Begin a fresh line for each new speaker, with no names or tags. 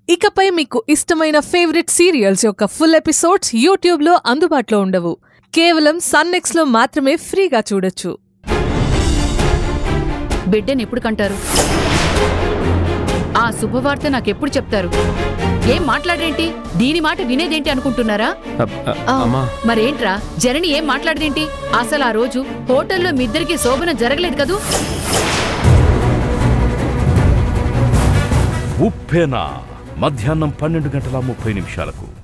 ఇకపై మీకు ఇష్టమైన ఫేవరెట్ సీరియల్స్ యొక్క ఫుల్ ఎపిసోడ్స్ యూట్యూబ్లో అందుబాటులో ఉండవు కేవలం సన్నెక్స్లో మాత్రమే ఫ్రీగా చూడొచ్చు
బిడ్డని ఎప్పుడు కంటారు ఆ శుభవార్త నాకెప్పుడు చెప్తారు ఏం మాట్లాడేంటి దీని మాట వినేదేంటి అనుకుంటున్నారా
అబ్- అ-
ఆ,
అమ్మా
మరేంట్రా జనని ఏం మాట్లాడదేంటి అసలు ఆ రోజు హోటల్లో మీ ఇద్దరికి శోభనం జరగలేదు కదూ
ఉప్పెన మధ్యాహ్నం పన్నెండు గంటల ముప్పై నిమిషాలకు